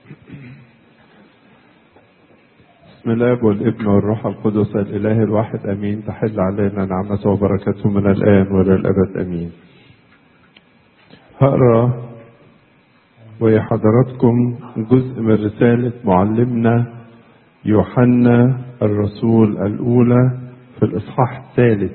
بسم الله والابن والروح القدس الإله الواحد أمين تحل علينا نعمته وبركته من الآن وإلى الأبد أمين هقرا ويا حضراتكم جزء من رسالة معلمنا يوحنا الرسول الأولى في الإصحاح الثالث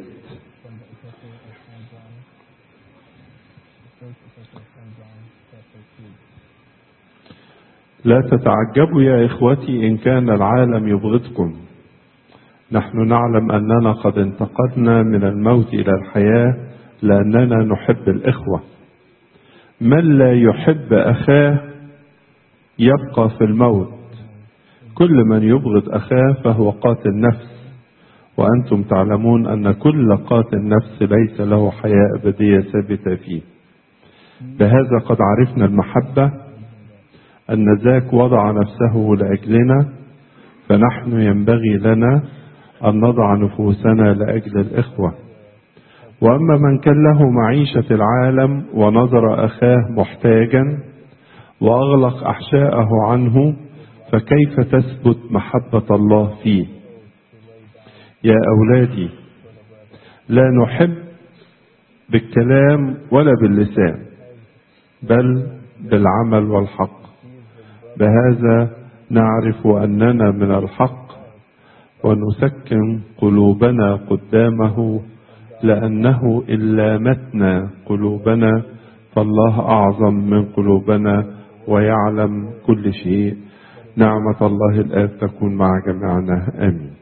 لا تتعجبوا يا إخوتي إن كان العالم يبغضكم نحن نعلم أننا قد انتقلنا من الموت إلى الحياة لأننا نحب الإخوة من لا يحب أخاه يبقى في الموت كل من يبغض أخاه فهو قاتل نفس وأنتم تعلمون أن كل قاتل نفس ليس له حياة أبدية ثابتة فيه بهذا قد عرفنا المحبة أن ذاك وضع نفسه لأجلنا فنحن ينبغي لنا أن نضع نفوسنا لأجل الإخوة وأما من كان له معيشة العالم ونظر أخاه محتاجا وأغلق أحشاءه عنه فكيف تثبت محبة الله فيه يا أولادي لا نحب بالكلام ولا باللسان بل بالعمل والحق بهذا نعرف أننا من الحق ونسكن قلوبنا قدامه لأنه إن لامتنا قلوبنا فالله أعظم من قلوبنا ويعلم كل شيء نعمة الله الآب تكون مع جميعنا آمين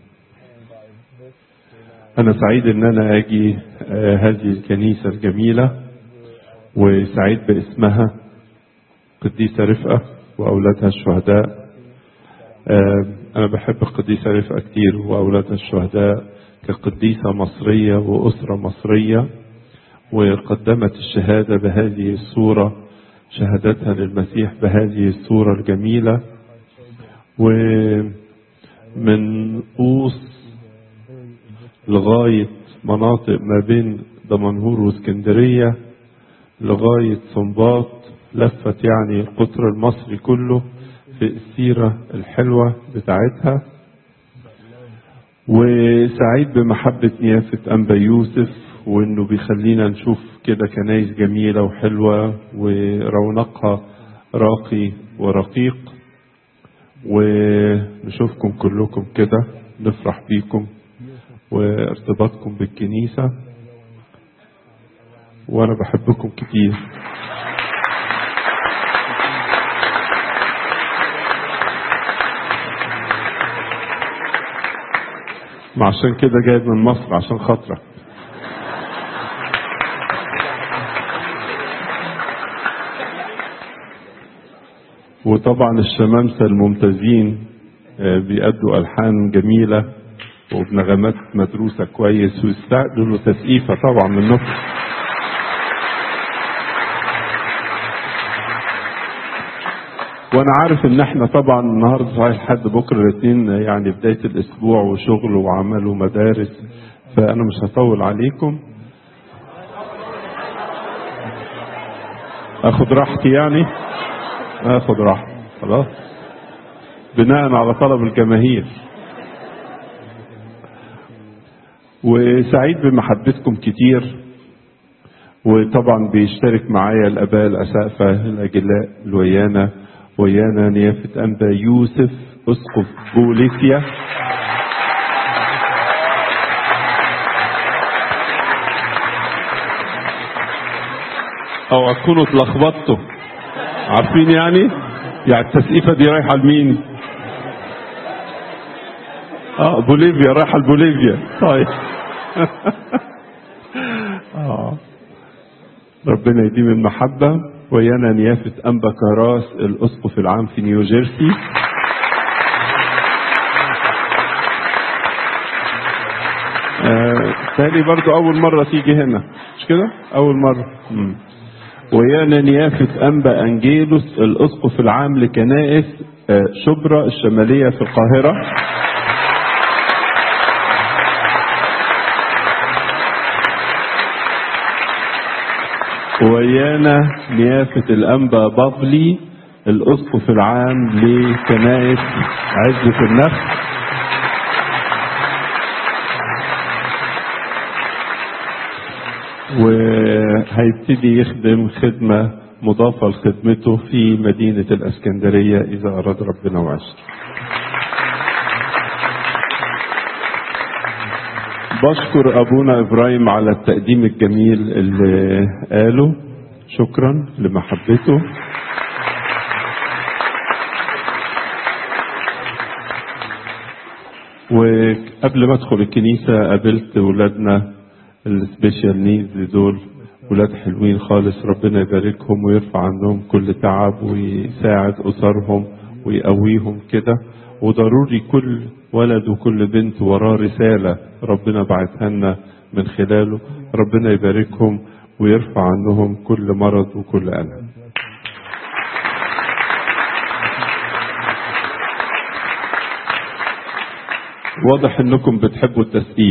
أنا سعيد أن أنا أجي آه هذه الكنيسة الجميلة وسعيد باسمها قديسة رفقة وأولادها الشهداء آه أنا بحب القديسة رفقة كتير وأولادها الشهداء كقديسة مصرية وأسرة مصرية وقدمت الشهادة بهذه الصورة شهادتها للمسيح بهذه الصورة الجميلة ومن قوس لغاية مناطق ما بين دمنهور واسكندرية لغاية صنباط لفت يعني القطر المصري كله في السيرة الحلوة بتاعتها وسعيد بمحبة نيافة أنبا يوسف وإنه بيخلينا نشوف كده كنايس جميلة وحلوة ورونقها راقي ورقيق ونشوفكم كلكم كده نفرح بيكم وارتباطكم بالكنيسة وأنا بحبكم كتير ما عشان كده جايب من مصر عشان خاطرك وطبعا الشمامسة الممتازين بيأدوا ألحان جميلة وبنغمات مدروسة كويس ويستقبلوا تسقيفة طبعا منكم وانا عارف ان احنا طبعا النهارده صحيح لحد بكره الاثنين يعني بدايه الاسبوع وشغل وعمل ومدارس فانا مش هطول عليكم اخد راحتي يعني اخد راحتي خلاص بناء على طلب الجماهير وسعيد بمحبتكم كتير وطبعا بيشترك معايا الاباء الاسقفه الاجلاء الويانا ويانا نيافة أنبا يوسف أسقف بوليسيا أو أكونوا اتلخبطتوا عارفين يعني؟ يعني التسقيفة دي رايحة لمين؟ اه بوليفيا رايحة لبوليفيا طيب اه ربنا يديم المحبة ويانا نيافة أنبا كراس الأسقف العام في نيوجيرسي آه تاني برضو أول مرة تيجي هنا مش كده؟ أول مرة مم. ويانا نيافة أنبا أنجيلوس الأسقف العام لكنائس آه شبرا الشمالية في القاهرة ويانا نيافة الأنبا بافلي الأسقف العام لكنائس عزة النفس وهيبتدي يخدم خدمة مضافة لخدمته في مدينة الأسكندرية إذا أراد ربنا وعشر بشكر أبونا إبراهيم على التقديم الجميل اللي قاله شكرا لمحبته وقبل ما ادخل الكنيسة قابلت ولادنا السبيشال نيدز دول ولاد حلوين خالص ربنا يباركهم ويرفع عنهم كل تعب ويساعد أسرهم ويقويهم كده وضروري كل ولد وكل بنت وراه رسالة ربنا بعتها لنا من خلاله ربنا يباركهم ويرفع عنهم كل مرض وكل ألم واضح انكم بتحبوا التسقيف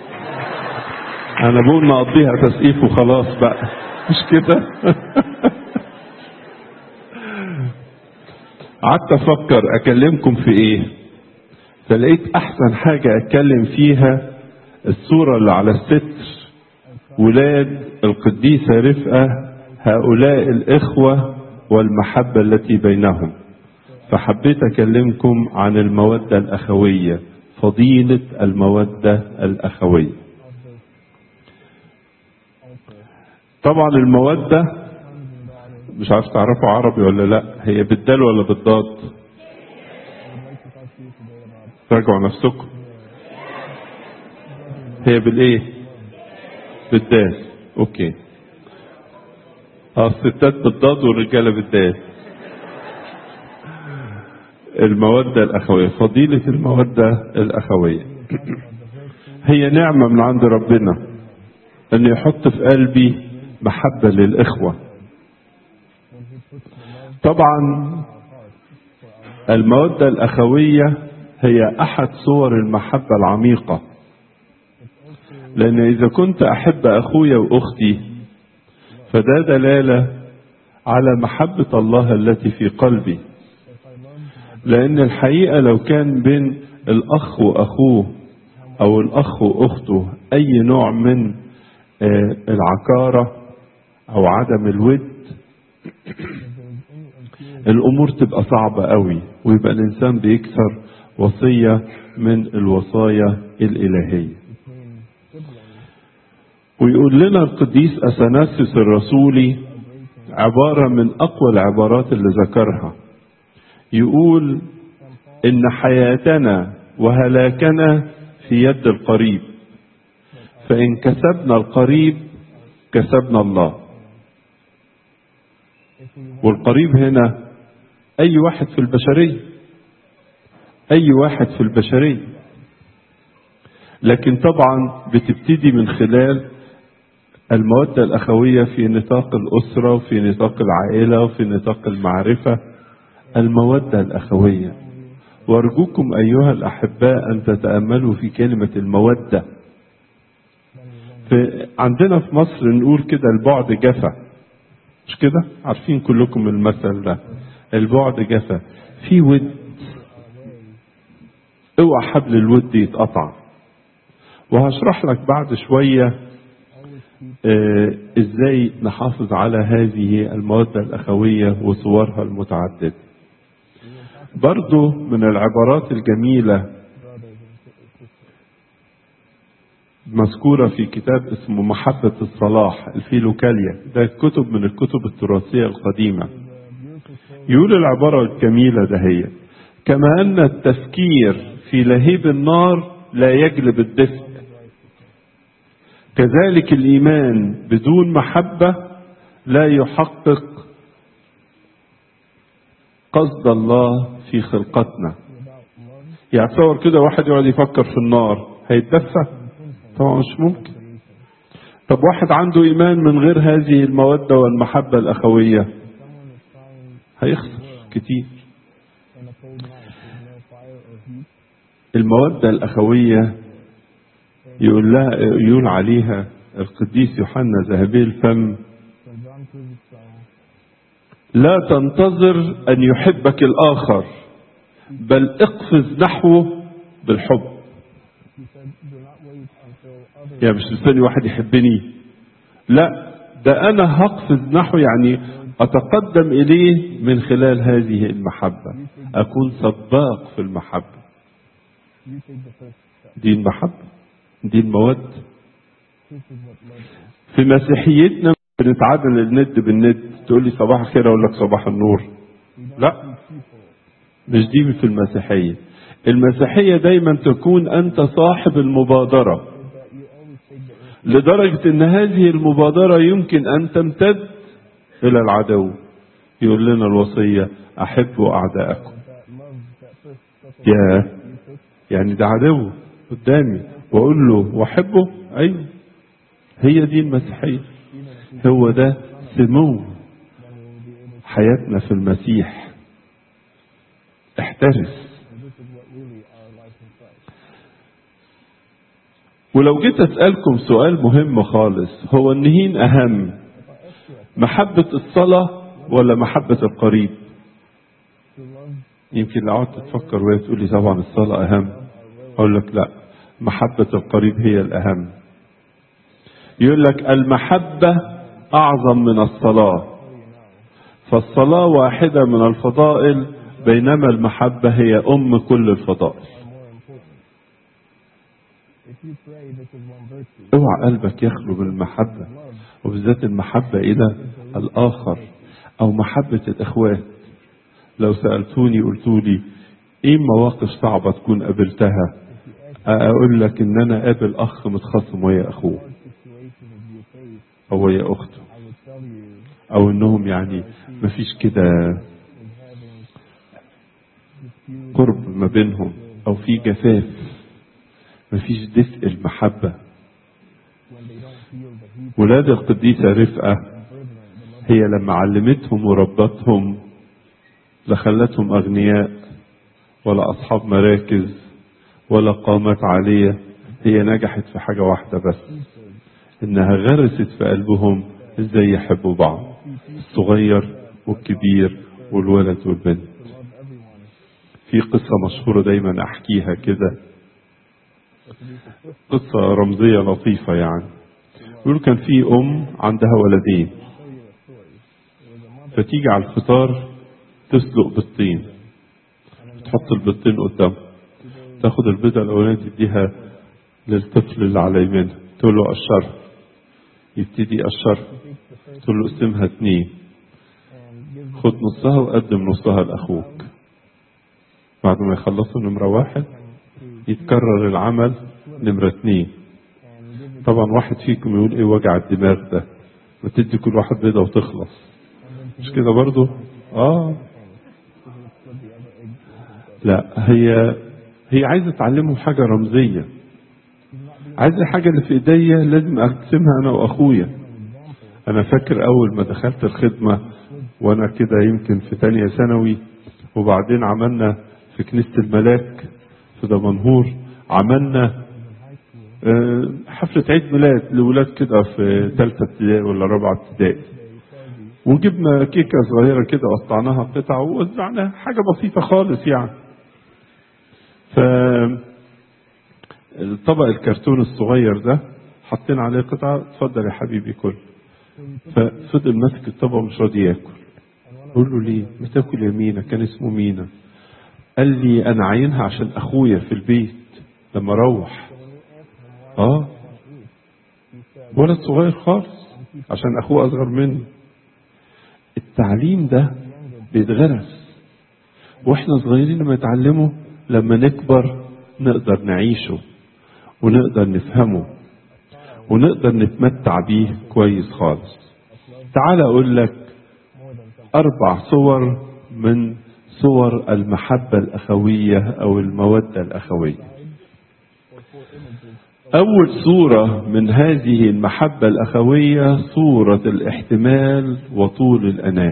انا بقول نقضيها تسقيف وخلاص بقى مش كده قعدت افكر اكلمكم في ايه فلقيت احسن حاجة اتكلم فيها الصورة اللي على الستر ولاد القديسة رفقة هؤلاء الاخوة والمحبة التي بينهم فحبيت اكلمكم عن المودة الاخوية فضيلة المودة الاخوية طبعا المودة مش عارف تعرفوا عربي ولا لا هي بالدال ولا بالضاد راجعوا نفسكم هي بالايه بالدال اوكي اه الستات بالضاد والرجاله بالدال المودة الأخوية فضيلة المودة الأخوية هي نعمة من عند ربنا أن يحط في قلبي محبة للإخوة طبعا المودة الأخوية هي أحد صور المحبة العميقة لأن إذا كنت أحب أخويا وأختي فده دلالة على محبة الله التي في قلبي لأن الحقيقة لو كان بين الأخ وأخوه أو الأخ وأخته أي نوع من العكارة أو عدم الود الأمور تبقى صعبة قوي ويبقى الإنسان بيكسر وصية من الوصايا الإلهية ويقول لنا القديس أثناسيوس الرسولي عبارة من أقوى العبارات اللي ذكرها يقول إن حياتنا وهلاكنا في يد القريب فإن كسبنا القريب كسبنا الله والقريب هنا أي واحد في البشرية أي واحد في البشرية لكن طبعا بتبتدي من خلال المودة الأخوية في نطاق الأسرة وفي نطاق العائلة وفي نطاق المعرفة المودة الأخوية وأرجوكم أيها الأحباء أن تتأملوا في كلمة المودة في عندنا في مصر نقول كده البعد جفا مش كده عارفين كلكم المثل ده البعد جفا في ود اوعى حبل الود يتقطع وهشرح لك بعد شوية آه ازاي نحافظ على هذه المودة الأخوية وصورها المتعددة برضو من العبارات الجميلة مذكورة في كتاب اسمه محبة الصلاح الفيلوكاليا ده كتب من الكتب التراثية القديمة يقول العبارة الجميلة دهية كما أن التفكير في لهيب النار لا يجلب الدفء كذلك الإيمان بدون محبة لا يحقق قصد الله في خلقتنا يعني تصور كده واحد يقعد يفكر في النار هيتدفى طبعا مش ممكن طب واحد عنده إيمان من غير هذه المودة والمحبة الأخوية هيخسر كتير المودة الأخوية يقول لها يقول عليها القديس يوحنا ذهبي الفم لا تنتظر أن يحبك الآخر بل اقفز نحوه بالحب He said, do not wait until others يعني مش مستني واحد يحبني لا ده أنا هقفز نحوه يعني أتقدم إليه من خلال هذه المحبة أكون سباق في المحبة you take the first step. دي المحبة دي المودة This is what love is. في مسيحيتنا بنتعادل الند بالند تقول لي صباح الخير اقول لك صباح النور We don't لا see people مش دي في المسيحية المسيحية دايما تكون أنت صاحب المبادرة is that you always take the initiative. لدرجة أن هذه المبادرة يمكن أن تمتد إلى العدو يقول لنا الوصية أحبوا أعداءكم That love, that first step of يا you took, يعني ده عدو قدامي وأقول له وأحبه أيوه هي دي المسيحية هو ده سمو حياتنا في المسيح احترس and this is what really our life in Christ. ولو جيت أسألكم سؤال مهم خالص هو النهين أهم محبة الصلاة ولا محبة القريب To love يمكن لو قعدت تفكر وهي تقول لي طبعا الصلاة أهم أقول لك لا محبة القريب هي الأهم يقول لك المحبة أعظم من الصلاة فالصلاة واحدة من الفضائل بينما المحبة هي أم كل الفضائل are more important. If you pray, this is one virtue. اوعى قلبك يخلو بالمحبة Love وبالذات المحبة إلى الآخر أو محبة الإخوات لو سألتوني قلتوا لي إيه مواقف صعبة تكون قابلتها أقول لك إن أنا قابل أخ متخاصم ويا أخوه situations you face, أو ويا أخته I would tell you أو إنهم يعني مفيش كده is having disputes قرب ما بينهم أو في جفاف مفيش دفء المحبة when they don't feel the heat ولاد القديسة رفقة and fervent, the love هي لما علمتهم وربتهم لا خلتهم أغنياء ولا أصحاب مراكز ولا قامات عالية هي نجحت في حاجة واحدة بس إنها غرست في قلبهم إزاي يحبوا بعض الصغير والكبير والولد والبنت to love everyone. في قصة مشهورة دايما أحكيها كده قصة رمزية لطيفة يعني يقول كان في أم عندها ولدين فتيجي على الفطار تسلق بيضتين تحط البيضتين قدامها تاخد البيضة الأولانية تديها للطفل اللي على يمينها تقول له قشرها يبتدي يقشرها تقول له اقسمها اتنين خد نصها وقدم نصها لأخوك بعد ما يخلصوا نمرة واحد يتكرر العمل نمرة اتنين طبعا واحد فيكم يقول ايه وجع الدماغ ده ما تدي كل واحد بيضة وتخلص مش كده برضو اه لا هي هي عايزة تعلمهم حاجة رمزية عايزة الحاجة اللي في ايديا لازم اقسمها انا واخويا انا فاكر اول ما دخلت الخدمة وانا كده يمكن في تانية ثانوي وبعدين عملنا في كنيسة الملاك في دمنهور عملنا آه، حفلة عيد ميلاد لولاد كده في ثالثة ابتدائي ولا رابعة ابتدائي وجبنا كيكة صغيرة كده قطعناها قطع ووزعناها حاجة بسيطة خالص يعني ف الطبق الكرتون الصغير ده حطينا عليه قطعة اتفضل يا حبيبي كل ففضل ماسك الطبق مش راضي ياكل قول له ليه ما تاكل يا مينا كان اسمه مينا قال لي انا عاينها عشان اخويا في البيت لما اروح اه ولد صغير خالص عشان اخوه اصغر منه التعليم ده بيتغرس واحنا صغيرين لما نتعلمه لما نكبر نقدر نعيشه ونقدر نفهمه ونقدر نتمتع بيه كويس خالص تعال اقول لك اربع صور من صور المحبة الاخوية او المودة الاخوية اول صورة من هذه المحبة الاخوية صورة الاحتمال وطول الاناه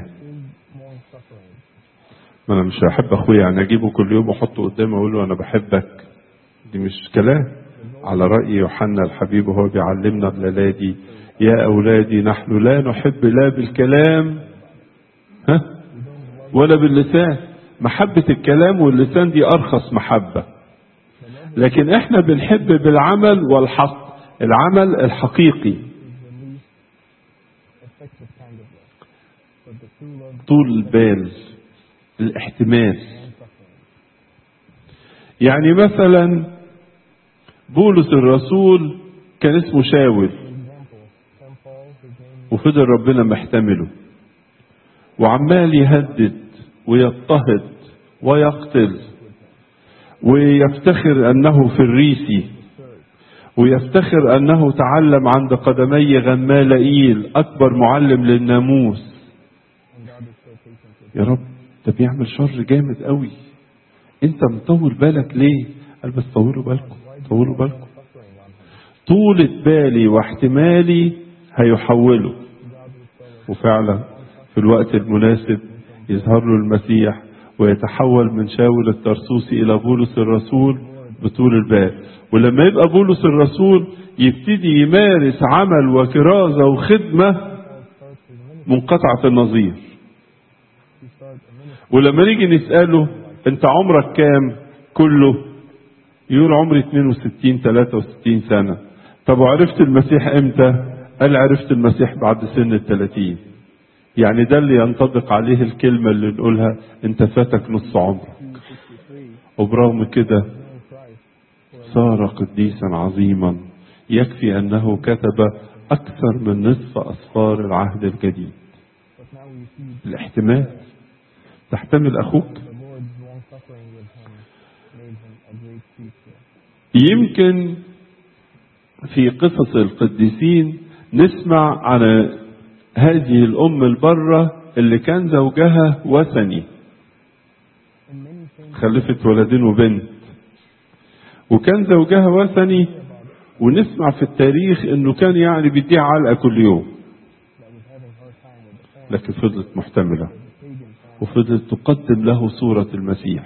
ما انا مش هحب اخويا يعني اجيبه كل يوم واحطه قدامي واقول له انا بحبك دي مش كلام على رأي يوحنا الحبيب وهو بيعلمنا الليلة دي يا أولادي نحن لا نحب لا بالكلام ها ولا باللسان محبة الكلام واللسان دي أرخص محبة لكن احنا بنحب بالعمل والحق العمل الحقيقي effective kind of love. But the true love طول البال الاحتمال and suffering. يعني مثلا بولس الرسول كان اسمه شاول For example, St. Paul, his name وفضل ربنا محتمله وعمال يهدد ويضطهد ويقتل ويفتخر انه فريسي ويفتخر انه تعلم عند قدمي غمالائيل اكبر معلم للناموس and God is so patient with يا رب ده بيعمل شر جامد قوي انت مطول بالك ليه قال بس طولوا بالكم طولوا بالكم suffering on him. طولة بالي واحتمالي هيحوله وفعلا في الوقت المناسب يظهر له المسيح ويتحول من شاول الترسوسي إلى بولس الرسول بطول البال ولما يبقى بولس الرسول يبتدي يمارس عمل وكرازة وخدمة منقطعة النظير He started a ministry ولما نيجي نسأله انت عمرك كام كله يقول عمري 62 63 سنة طب وعرفت المسيح امتى قال عرفت المسيح بعد سن الثلاثين يعني ده اللي ينطبق عليه الكلمة اللي نقولها انت فاتك نص عمرك 63, وبرغم كده knowing Christ, صار قديسا عظيما يكفي انه كتب اكثر من نصف اسفار العهد الجديد but now we see الاحتمال تحتمل اخوك the Lord's long suffering with him made him a great teacher. يمكن في قصص القديسين نسمع عن هذه الأم البرة اللي كان زوجها وثني In many things خلفت ولدين وبنت وكان زوجها وثني ونسمع في التاريخ انه كان يعني بيديها علقة كل يوم that was having hard time with the family, لكن فضلت محتملة the pagan family, وفضلت تقدم له صورة المسيح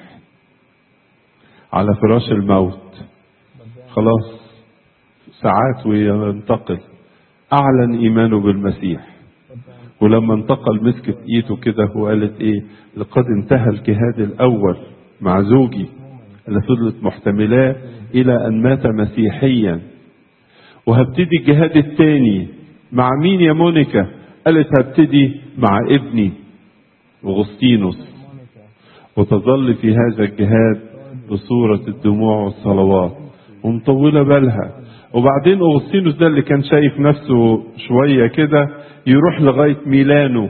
على فراش الموت but then خلاص ساعات وينتقل أعلن إيمانه بالمسيح but then ولما انتقل مسكت ايده كده وقالت ايه لقد انتهى الجهاد الاول مع زوجي اللي فضلت محتملاه الى ان مات مسيحيا وهبتدي الجهاد الثاني مع مين يا مونيكا قالت هبتدي مع ابني اغسطينوس Monica وتظل في هذا الجهاد بصورة الدموع والصلوات ومطولة بالها وبعدين أغسطينوس ده اللي كان شايف نفسه شوية كده يروح لغاية ميلانو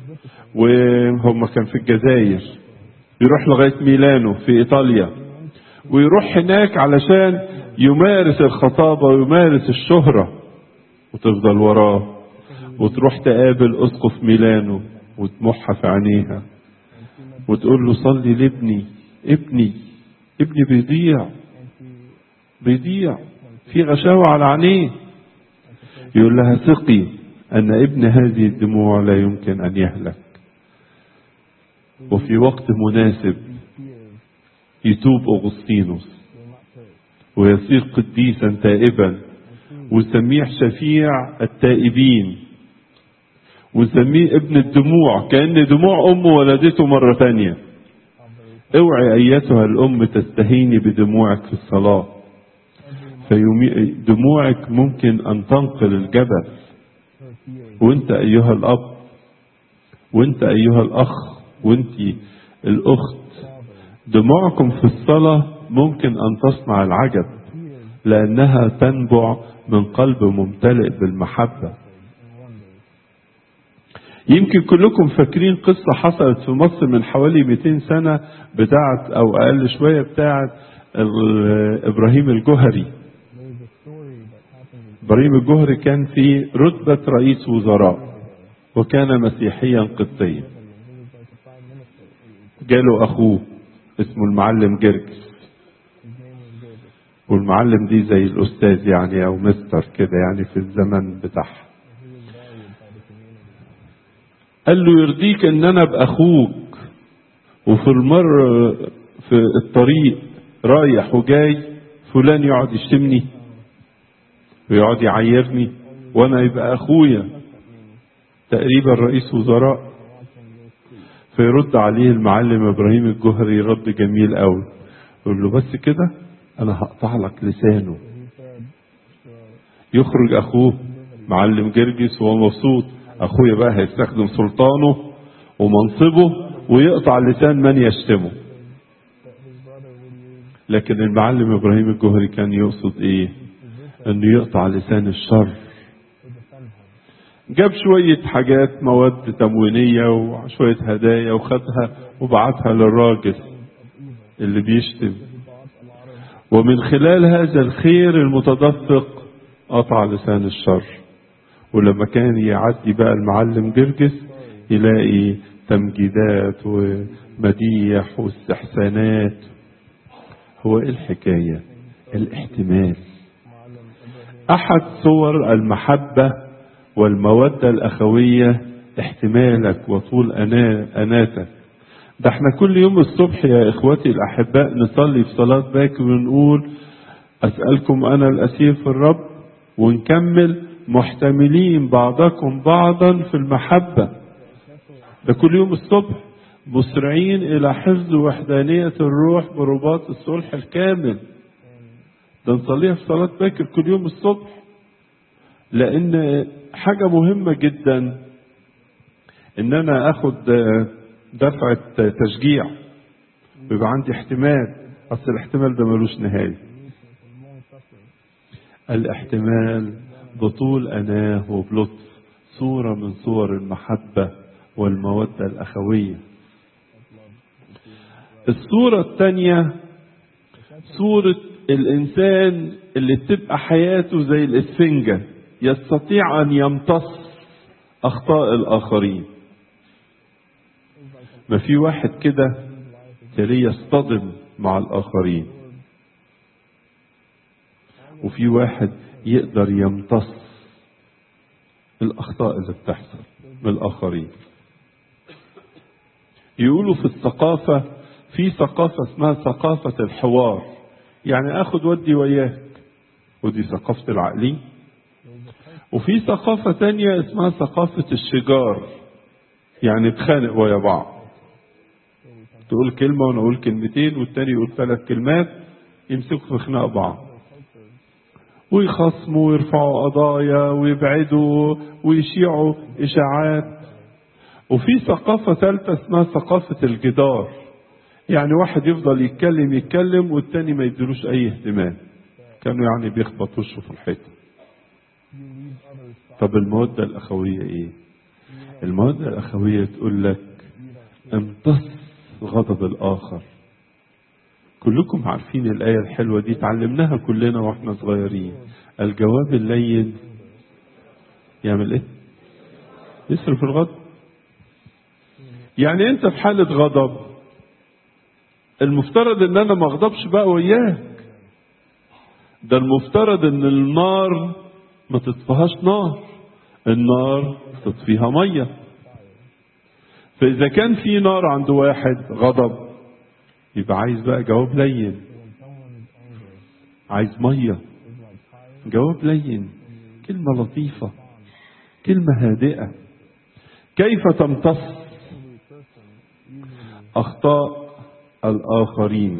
وهم كان في الجزائر يروح لغاية ميلانو في إيطاليا ويروح هناك علشان يمارس الخطابة ويمارس الشهرة وتفضل وراه وتروح تقابل أسقف ميلانو ودموعها في عينيها وتقول له صلي لابني ابني ابني بيضيع بيضيع في غشاوة على عينيه يقول لها ثقي أن ابن هذه الدموع لا يمكن أن يهلك وفي وقت مناسب tears يتوب أغسطينوس will not perish. ويصير قديسا تائبا وسميه شفيع التائبين وسميه ابن الدموع كأن دموع أمه ولدته مرة تانية اوعي أيتها الأم تستهيني بدموعك في الصلاة فيمي... دموعك ممكن أن تنقل الجبل Her tears وانت أيها الأب وانت أيها الأخ وانت الأخت دموعكم في الصلاة ممكن أن تصنع العجب لأنها تنبع من قلب ممتلئ بالمحبة يمكن كلكم فاكرين قصة حصلت في مصر من حوالي 200 سنة بتاعت أو أقل شوية بتاعت ال- إبراهيم الجهري There's a story that happened إبراهيم الجهري كان في رتبة رئيس وزراء وكان مسيحيا قبطيا he was like a prime minister. جاله أخوه اسمه المعلم جرجس His name was Gervis. والمعلم دي زي الأستاذ يعني أو مستر كده يعني في الزمن بتاعها He was valued by the community. قال له يرضيك ان انا ابقى اخوك وفي المر في الطريق رايح وجاي فلان يقعد يشتمني ويقعد يعيرني وانا يبقى اخويا تقريبا رئيس وزراء فيرد عليه المعلم ابراهيم الجهري رد جميل قوي يقول له بس كده انا هقطع لك لسانه he said, so يخرج اخوه معلم جرجس وهو مبسوط اخويا بقى هيستخدم سلطانه ومنصبه ويقطع لسان من يشتمه that his brother would use لكن المعلم ابراهيم الجهري كان يقصد ايه انه يقطع لسان الشر to defend him. جاب شوية حاجات مواد تموينية وشوية هدايا وخدها وبعتها للراجل اللي بيشتم He bought a lot of ومن خلال هذا الخير المتدفق قطع لسان الشر ولما كان يعدي بقى المعلم جرجس يلاقي تمجيدات ومديح واستحسانات هو ايه الحكاية الاحتمال معلم Ibrahim. احد صور المحبة والمودة الاخوية احتمالك وطول أنا- اناتك ده احنا كل يوم الصبح يا اخوتي الاحباء نصلي في صلاة باكر ونقول اسألكم انا الاسير في الرب ونكمل محتملين بعضكم بعضا في المحبة ده كل يوم الصبح مسرعين الى حفظ وحدانية الروح برباط الصلح الكامل ده نصليها في صلاة باكر كل يوم الصبح لان حاجة مهمة جدا ان انا اخد آه، دفعة آه، تشجيع ويبقى عندي احتمال اصل الاحتمال ده ملوش نهاية الاحتمال بطول اناه وبلطف صورة من صور المحبة والمودة الاخوية الصورة الثانية صورة الإنسان اللي بتبقى حياته زي الإسفنجة يستطيع أن يمتص أخطاء الآخرين ما في واحد كده تلاقيه يصطدم مع الآخرين وفي واحد يقدر يمتص الأخطاء اللي بتحصل من الآخرين يقولوا في الثقافة في ثقافة اسمها ثقافة الحوار يعني اخد ودي وياك ودي ثقافة العقلي وفي ثقافة تانية اسمها ثقافة الشجار يعني تخانق ويا بعض تقول كلمة وانا اقول كلمتين والتاني يقول ثلاث كلمات يمسكوا في خناق بعض ويخصموا ويرفعوا قضايا ويبعدوا ويشيعوا اشاعات وفي ثقافة ثالثة اسمها ثقافة الجدار يعني واحد يفضل يتكلم يتكلم والتاني ما يديلوش اي اهتمام كانوا يعني بيخبط وشه في الحيطة طب المودة الأخوية ايه المودة الأخوية تقول لك امتص غضب الآخر كلكم عارفين الآية الحلوة دي تعلمناها كلنا واحنا صغيرين الجواب اللين يعمل ايه يصرف الغضب يعني انت في حالة غضب المفترض ان انا ما اغضبش بقى وياك ده المفترض ان النار ما تطفيهاش نار النار تطفيها ميه فاذا كان في نار عند واحد غضب يبقى عايز بقى جواب لين عايز ميه جواب لين كلمه لطيفه كلمه هادئه كيف تمتص اخطاء الآخرين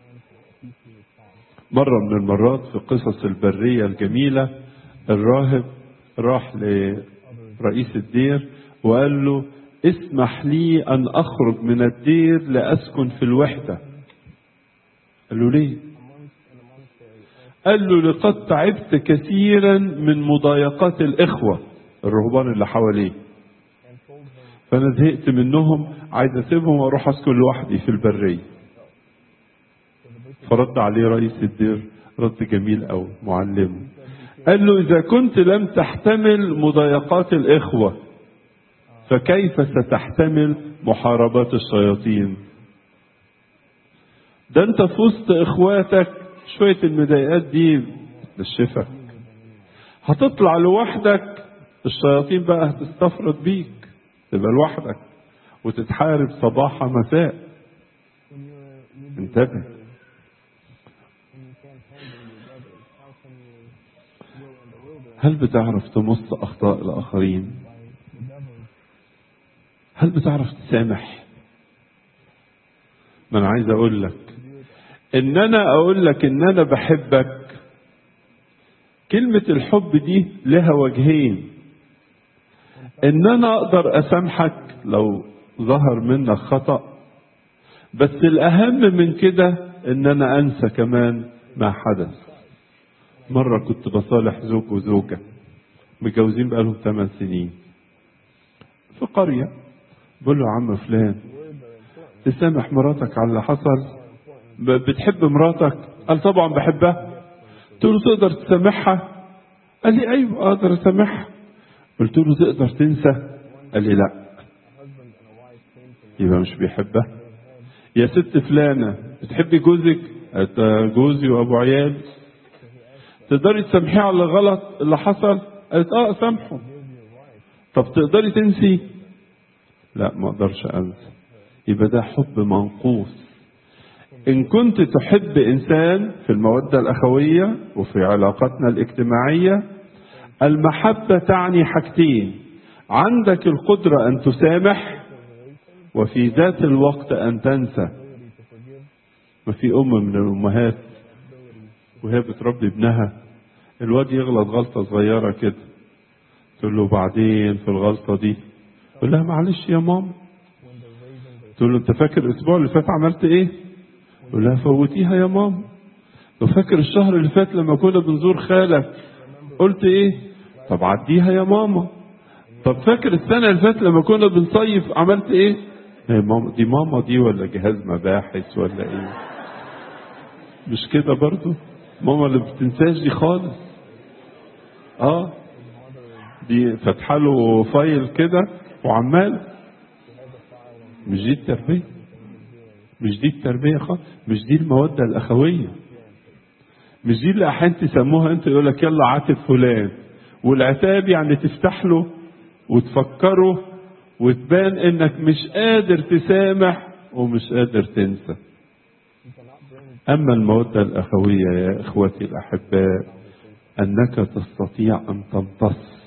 مرة من المرات في قصص البرية الجميلة الراهب راح لرئيس الدير وقال له اسمح لي أن أخرج من الدير لأسكن في الوحدة قال له ليه قال له لقد تعبت كثيرا من مضايقات الإخوة الرهبان اللي حواليه فأنا زهقت منهم عايز أسيبهم وأروح أسكن لوحدي في البرية فرد عليه رئيس الدير رد جميل أوي معلمه قال له إذا كنت لم تحتمل مضايقات الإخوة فكيف ستحتمل محاربات الشياطين ده انت في وسط اخواتك شوية المضايقات دي بتنشفك هتطلع لوحدك الشياطين بقى هتستفرد بيك تبقى لوحدك وتتحارب صباح مساء انتبه هل بتعرف تمص اخطاء الاخرين هل بتعرف تسامح ما انا عايز اقول لك ان انا اقول لك ان انا بحبك كلمة الحب دي لها وجهين ان انا اقدر اسامحك لو ظهر منك خطأ بس الاهم من كده ان انا انسى كمان ما حدث مرة كنت بصالح زوج وزوجة متجوزين بقالهم 8 سنين في قرية بقول له يا عم فلان تسامح مراتك على اللي حصل ب- بتحب مراتك قال طبعا بحبها قلت له تقدر تسامحها قال لي ايوه اقدر اسامحها قلت له تقدر تنسى قال لي لا يبقى مش بيحبها يا ست فلانة بتحبي جوزك قالت آه، جوزي وابو عيال تقدري تسامحيه على الغلط اللي حصل قالت اه اسامحه طب تقدري تنسي لا ما اقدرش انسى يبقى ده حب منقوص ان كنت تحب انسان في الموده الاخويه وفي علاقاتنا الاجتماعيه المحبه تعني حاجتين عندك القدره ان تسامح وفي ذات الوقت ان تنسى ما في ام من الامهات وهي بتربي ابنها الواد يغلط غلطه صغيره كده تقول له بعدين في الغلطه دي يقول لها معلش يا ماما تقول له انت فاكر الاسبوع اللي فات عملت ايه يقول لها فوتيها يا ماما لو فاكر الشهر اللي فات لما كنا بنزور خالك قلت ايه طب عديها يا ماما طب فاكر السنة اللي فاتت لما كنا بنصيف عملت ايه هي ماما دي ماما دي ولا جهاز مباحث ولا ايه مش كده برضو ماما اللي بتنساش دي خالص اه دي فاتحه له فايل كده وعمال مش دي التربيه مش دي التربيه خالص مش دي الموده الاخويه مش دي اللي احيانا تسموها انت يقول لك يلا عاتب فلان والعتاب يعني تفتح له وتفكره وتبان انك مش قادر تسامح ومش قادر تنسى اما الموده الاخويه يا اخوتي الاحباء انك تستطيع ان تمتص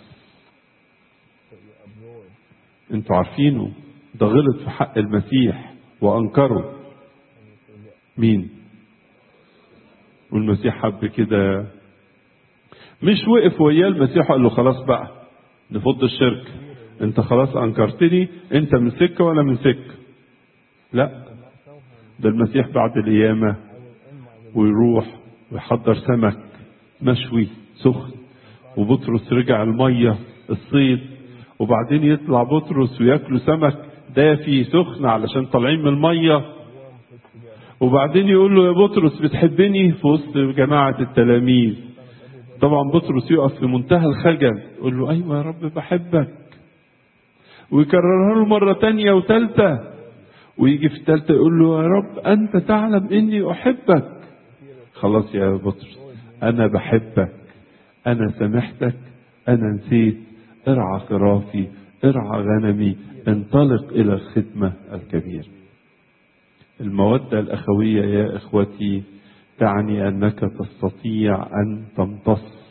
انتوا عارفينه ده غلط في حق المسيح وانكره مين والمسيح حب كده مش وقف وياه المسيح وقال له خلاص بقى نفض الشرك انت خلاص انكرتني انت من سكه ولا من سكه لا ده المسيح بعد القيامه ويروح ويحضر سمك مشوي سخن وبطرس رجع الميه الصيد وبعدين يطلع بطرس وياكلوا سمك دافي سخن علشان طالعين من الميه وبعدين يقول له يا بطرس بتحبني في وسط جماعه التلاميذ طبعا بطرس يقف في منتهى الخجل يقول له ايوه يا رب بحبك ويكررها له مره تانية وثالثه ويجي في الثالثه يقول له يا رب انت تعلم اني احبك خلاص يا بطرس انا بحبك انا سامحتك انا نسيت ارعى خرافي ارعى غنمي انطلق الى الخدمه الكبيره الموده الاخويه يا اخوتي تعني انك تستطيع ان تمتص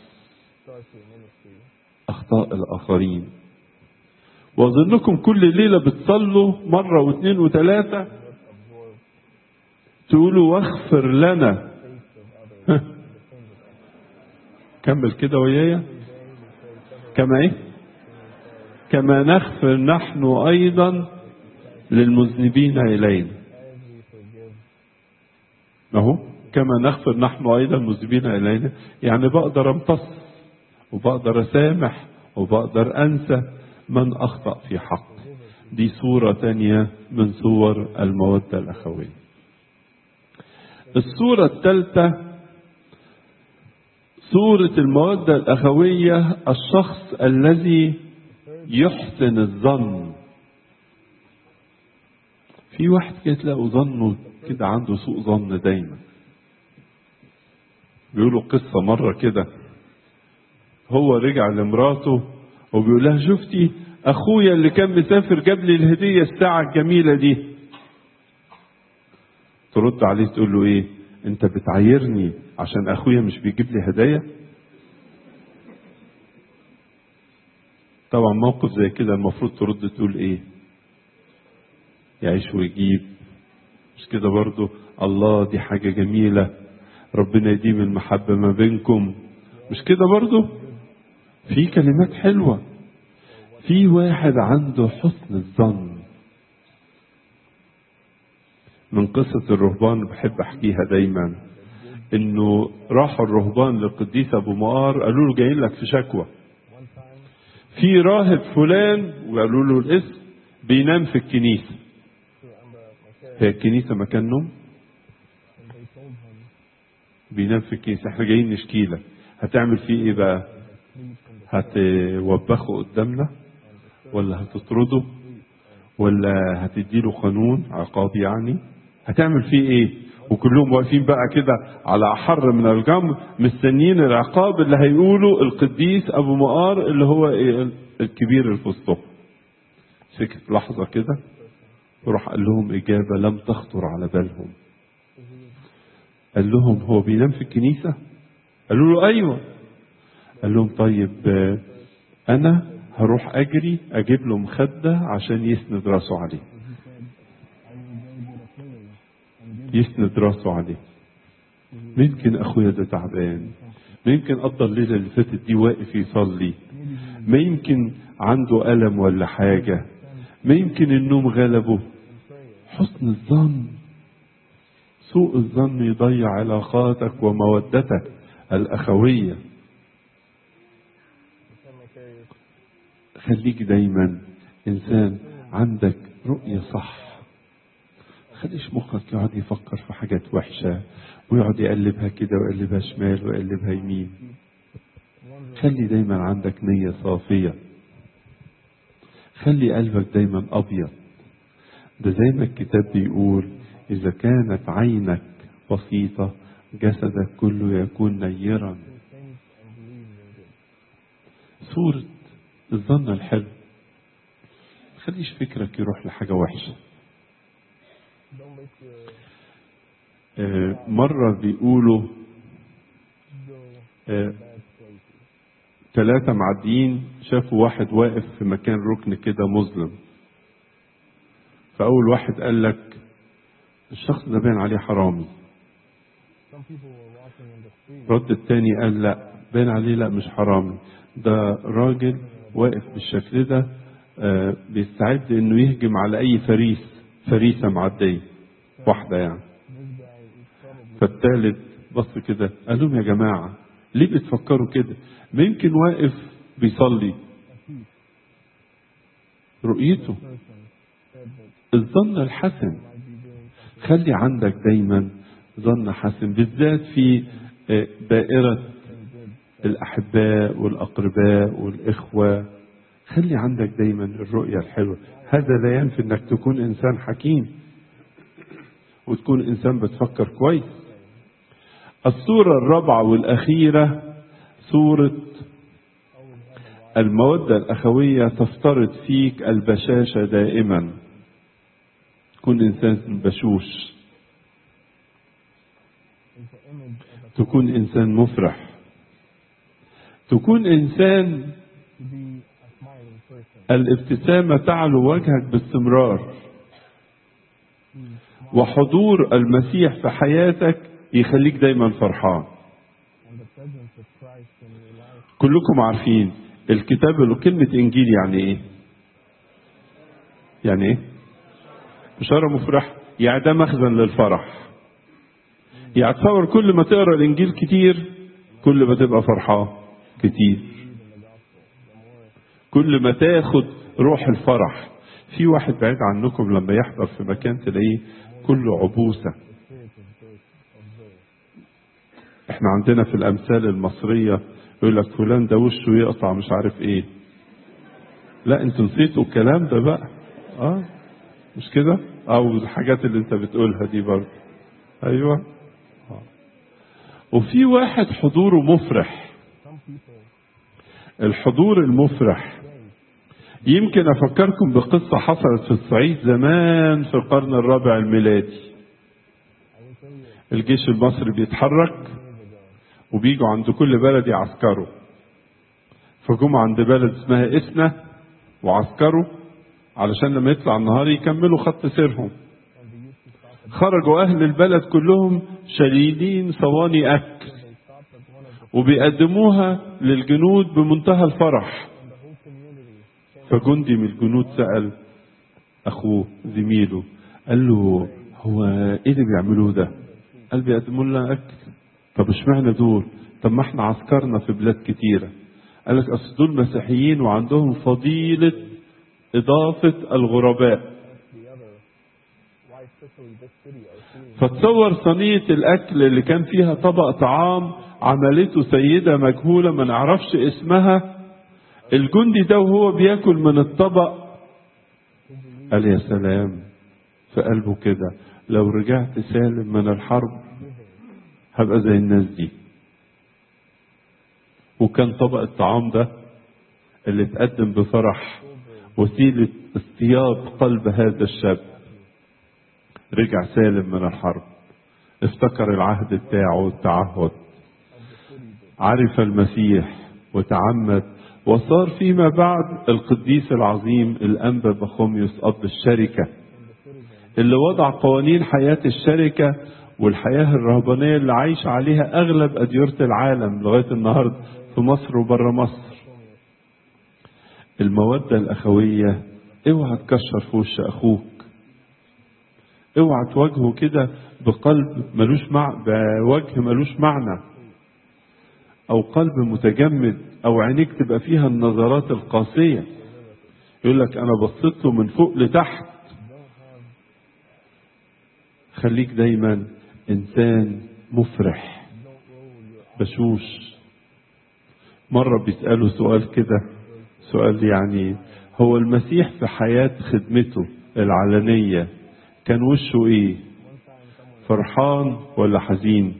اخطاء الاخرين واظنكم كل ليله بتصلوا مره واثنين وثلاثه تقولوا واغفر لنا ها. كمل كده ويايا كما ايه كما نغفر نحن ايضا للمذنبين الينا اهو كما نغفر نحن ايضا المذنبين الينا يعني بقدر امتص وبقدر اسامح وبقدر انسى من اخطا في حق دي صوره تانية من صور الموده الاخويه الصوره الثالثه صورة المودة الأخوية الشخص الذي يحسن الظن في واحد كده تلاقوا ظنه كده عنده سوء ظن دايما بيقولوا قصة مرة كده هو رجع لمراته وبيقول لها شفتي أخويا اللي كان مسافر جاب لي الهدية الساعة الجميلة دي ترد عليه تقول له إيه أنت بتعايرني عشان اخويا مش بيجيب لي هدايا طبعا موقف زي كده المفروض ترد تقول ايه يعيش ويجيب مش كده برضو الله دي حاجة جميلة ربنا يديم المحبة ما بينكم مش كده برضو في كلمات حلوة في واحد عنده حسن الظن من قصة الرهبان بحب أحكيها دايما إنه راحوا الرهبان للقديس أبو مقار قالوا له جايين لك في شكوى One time, في راهب فلان وقالوا له الاسم بينام في الكنيسة to Amber Macari, هي الكنيسة مكان نوم and they told him, بينام في الكنيسة احنا جايين نشكي لك هتعمل فيه ايه بقى sleep in the هتوبخه قدامنا ولا هتطرده ولا هتديله قانون عقاب يعني هتعمل فيه ايه وكلهم واقفين بقى كده على احر من الجمر مستنيين العقاب اللي هيقوله القديس ابو مقار اللي هو إيه الكبير اللي في وسطهم سكت لحظه كده وراح قال لهم اجابه لم تخطر على بالهم قال لهم هو بينام في الكنيسه قالوا له ايوه قال لهم طيب آه، انا هروح اجري اجيب له مخده عشان يسند راسه عليه يسند راسه عليه ممكن اخويا ده تعبان ممكن قضى الليله اللي فاتت دي واقف يصلي ما يمكن عنده الم ولا حاجه ما يمكن النوم غلبه حسن الظن سوء الظن يضيع علاقاتك ومودتك الاخويه خليك دايما انسان عندك رؤيه صح خليش مخك يقعد يفكر في حاجات وحشه ويقعد يقلبها كده ويقلبها شمال ويقلبها يمين خلي دايما عندك نيه صافيه خلي قلبك دايما ابيض ده زي ما الكتاب بيقول اذا كانت عينك بسيطه جسدك كله يكون نيرا صورة الظن الحلو خليش فكرك يروح لحاجة وحشة don't make your آه، مرة بيقولوا go آه، bad places. ثلاثة معديين شافوا واحد واقف في مكان ركن كده مظلم فأول واحد قال لك الشخص ده باين عليه حرامي Some people were walking in the street. رد التاني قال لا باين عليه لا مش حرامي ده راجل واقف بالشكل ده آه، بيستعد انه يهجم على اي فريس فريسة معدية واحدة يعني This guy is probably فالتالت بص كده قال لهم يا جماعة ليه بتفكروا كده ما يمكن واقف بيصلي رؤيته person said that الظن الحسن might be doing خلي عندك دايما ظن حسن بالذات في آه، دائرة something good. الأحباء والأقرباء والإخوة خلي عندك دايما الرؤية الحلوة هذا لا ينفي أنك تكون إنسان حكيم وتكون إنسان بتفكر كويس الصورة الرابعة والأخيرة صورة المودة الأخوية تفترض فيك البشاشة دائما تكون إنسان بشوش Is the image of a تكون إنسان مفرح تكون إنسان to be a smiling person. الابتسامة تعلو وجهك باستمرار To smile وحضور المسيح في حياتك يخليك دايما فرحان and the presence of Christ in your life. كلكم عارفين الكتاب اللي كلمة إنجيل يعني إيه؟ يعني إيه؟ بشارة مفرح يعني ده مخزن للفرح يعني تصور كل ما تقرا الإنجيل كتير كل ما تبقى فرحان كتير كل ما تاخد روح الفرح في واحد بعيد عنكم لما يحضر في مكان تلاقيه كله عبوسة احنا عندنا في الأمثال المصرية يقول لك فلان ده وشه يقطع مش عارف ايه لا انتوا نسيتوا الكلام ده بقى اه مش كده او الحاجات اللي انت بتقولها دي برضه ايوه آه. وفي واحد حضوره مفرح Some people الحضور المفرح يمكن افكركم بقصه حصلت في الصعيد زمان في القرن الرابع الميلادي I will tell you الجيش المصري بيتحرك years ago. وبيجوا عند كل بلد يعسكروا فجم عند بلد اسمها إسنا وعسكروا علشان لما يطلع النهار يكملوا خط سيرهم And they used to stop at خرجوا أهل البلد كلهم شديدين صواني أكل They stopped at one of the وبيقدموها للجنود بمنتهى الفرح and the whole community came فجندي من الجنود سأل أخوه زميله قال له هو إيه اللي بيعملوه ده؟ قال بيقدموا لنا أكل طب اشمعنى دول؟ طب ما احنا عسكرنا في بلاد كتيرة قال لك أصل دول مسيحيين وعندهم فضيلة إضافة الغرباء the other why especially this city are seeing فتصور صينية الأكل اللي كان فيها طبق طعام عملته سيدة مجهولة ما نعرفش اسمها الجندي ده وهو بياكل من الطبق قال يا سلام في قلبه كده لو رجعت سالم من الحرب هبقى زي الناس دي وكان طبق الطعام ده اللي اتقدم بفرح وسيلة اصطياد قلب هذا الشاب رجع سالم من الحرب افتكر العهد بتاعه والتعهد عرف المسيح وتعمد وصار فيما بعد القديس العظيم الأنبا بخوميوس أب الشركة اللي وضع قوانين حياة الشركة والحياة الرهبانية اللي عايش عليها أغلب أديرة العالم لغاية النهاردة في مصر وبره مصر المودة الأخوية اوعى تكشر في وش أخوك اوعى تواجهه كده بقلب ملوش مع بوجه ملوش معنى او قلب متجمد او عينيك تبقى فيها النظرات القاسية يقول لك انا بصيت له من فوق لتحت خليك دايما انسان مفرح بشوش مرة بيسأله سؤال كده سؤال يعني هو المسيح في حياة خدمته العلنية كان وشه ايه فرحان ولا حزين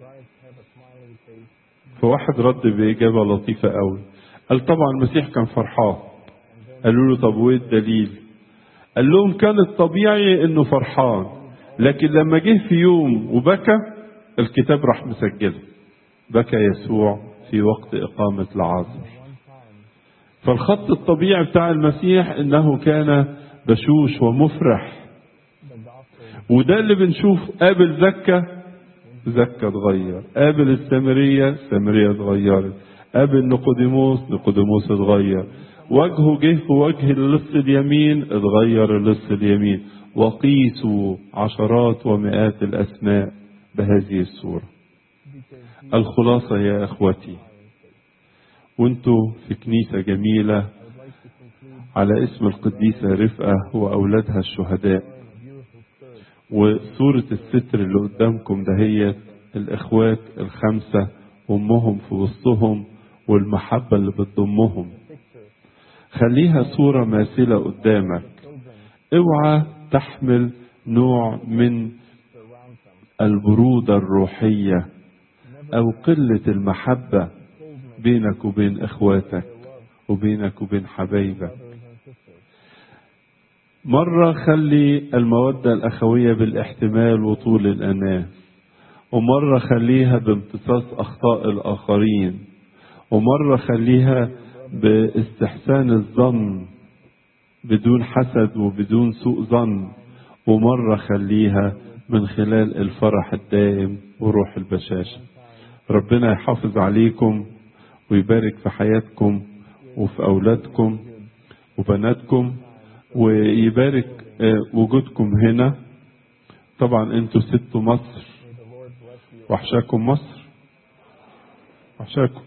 فواحد رد بإجابة لطيفة قوي قال طبعا المسيح كان فرحان قالوا له طب وايه الدليل قال لهم كان الطبيعي انه فرحان لكن لما جه في يوم وبكى الكتاب راح مسجله بكى يسوع في وقت إقامة العازر فالخط الطبيعي بتاع المسيح انه كان بشوش ومفرح وده اللي بنشوف قابل زكا زكا اتغير قابل السامرية السامرية اتغيرت قابل نيقوديموس نيقوديموس اتغير وجهه جه في وجه اللص اليمين اتغير اللص اليمين وقيسوا عشرات ومئات الأسماء بهذه الصورة الخلاصة يا أخوتي وانتوا في كنيسة جميلة على اسم القديسة رفقة وأولادها الشهداء وصورة الستر اللي قدامكم دهيت الإخوات الخمسة أمهم في وسطهم والمحبة اللي بتضمهم خليها صورة ماثلة قدامك اوعى تحمل نوع من البرودة الروحية أو قلة المحبة بينك وبين إخواتك وبينك وبين حبايبك مرة خلي المودة الأخوية بالاحتمال وطول الأناة ومرة خليها بامتصاص أخطاء الآخرين ومرة خليها باستحسان الظن بدون حسد وبدون سوء ظن ومرة خليها من خلال الفرح الدائم وروح البشاشة ربنا يحافظ عليكم ويبارك في حياتكم وفي أولادكم وبناتكم ويبارك وجودكم هنا طبعا انتوا ستوا مصر وحشاكم مصر وحشاكم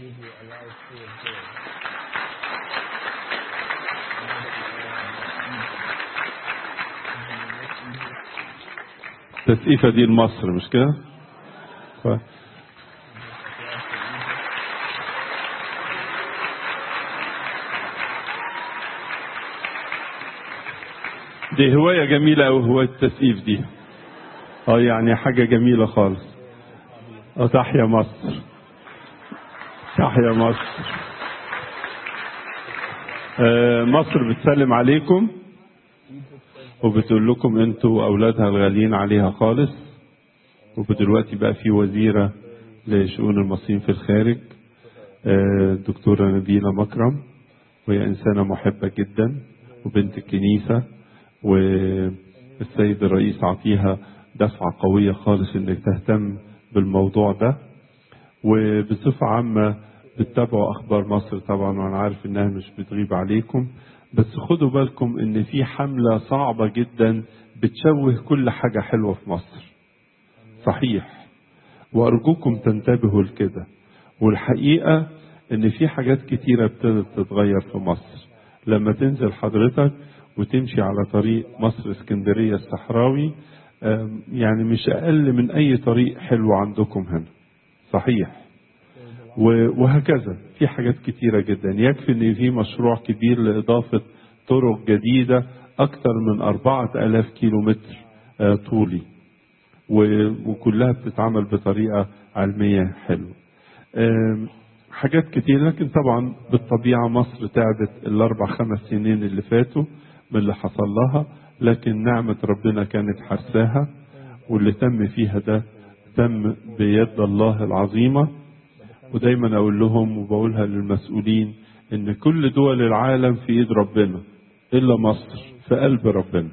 التسقيفة دي لمصر مش كده؟ ف... دي هواية جميلة أو هواية التسقيف دي اه يعني حاجة جميلة خالص اه تحيا مصر تحيا مصر آه مصر بتسلم عليكم وبتقول لكم انتوا اولادها الغاليين عليها خالص ودلوقتي بقى في وزيرة لشؤون المصريين في الخارج آه الدكتورة نبيلة مكرم وهي إنسانة محبة جدا وبنت الكنيسة و السيد الرئيس عطيها دفعة قوية خالص انك تهتم بالموضوع ده وبصفة عامة بتتابعوا اخبار مصر طبعا وانا عارف انها مش بتغيب عليكم بس خدوا بالكم ان في حملة صعبة جدا بتشوه كل حاجة حلوة في مصر صحيح وارجوكم تنتبهوا لكده والحقيقة ان في حاجات كتيرة ابتدت تتغير في مصر لما تنزل حضرتك وتمشي على طريق مصر اسكندرية الصحراوي آم، يعني مش اقل من اي طريق حلو عندكم هنا صحيح و- وهكذا في حاجات كتيرة جدا يكفي ان في مشروع كبير لإضافة طرق جديدة أكثر من أربعة ألاف كيلو متر آه، طولي و- وكلها بتتعمل بطريقة علمية حلوة آم، حاجات كتير لكن طبعا بالطبيعة مصر تعبت الأربع خمس سنين اللي فاتوا من اللي حصل لها لكن نعمة ربنا كانت حرساها واللي تم فيها ده تم بيد الله العظيمة ودايما اقول لهم وبقولها للمسؤولين ان كل دول العالم في ايد ربنا الا مصر في قلب ربنا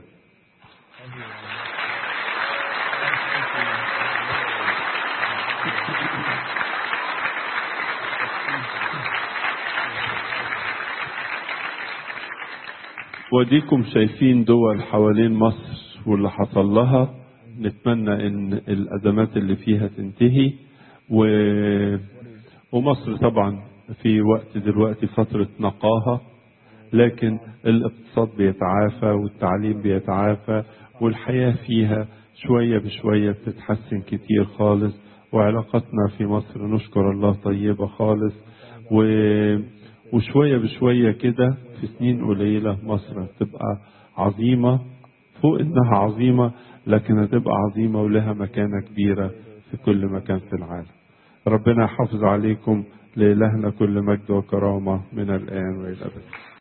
وديكم شايفين دول حوالين مصر واللي حصل لها نتمنى ان الازمات اللي فيها تنتهي و... ومصر طبعا في وقت دلوقتي فترة نقاهة لكن الاقتصاد بيتعافى والتعليم بيتعافى والحياة فيها شوية بشوية بتتحسن كتير خالص وعلاقتنا في مصر نشكر الله طيبة خالص و... وشوية بشوية كده في سنين قليلة مصر هتبقى عظيمة فوق انها عظيمة لكن هتبقى عظيمة ولها مكانة كبيرة في كل مكان في العالم ربنا يحافظ عليكم لإلهنا كل مجد وكرامة من الآن وإلى الأبد